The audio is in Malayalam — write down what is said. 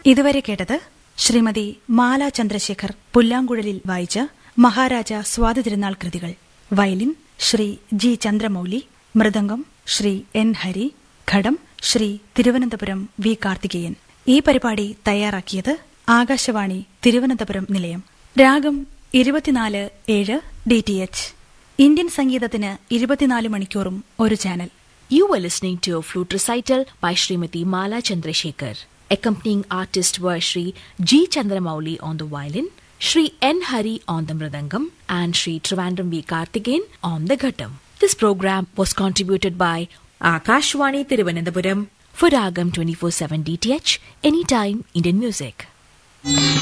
ഇതുവരെ കേട്ടത് ശ്രീമതി മാല ചന്ദ്രശേഖർ പുല്ലാങ്കുഴലിൽ വായിച്ച മഹാരാജ സ്വാതി തിരുനാൾ കൃതികൾ violin Shri G Chandramouli mridangam Shri N Hari ghatam Shri Thiruvananthapuram V Karthikeyan ഈ പരിപാടി തയ്യാറാക്കിയത് ആകാശവാണി തിരുവനന്തപുരം നിലയം രാഗം ഇരുപത്തിനാല് ഏഴ് ഡി ടി എച്ച് ഇന്ത്യൻ സംഗീതത്തിന് ഇരുപത്തിനാല് മണിക്കൂറും ഒരു channel You were listening to a flute recital by Srimati Mala Chandrasekhar. Accompanying artists were Sri G. Chandramouli on the violin, Sri N. Hari on the mridangam, and Sri Trivandrum V. Karthikeyan on the ghattam. This program was contributed by Akashwani Tiruvananthapuram for Ragam 24-7 DTH, Anytime Indian Music.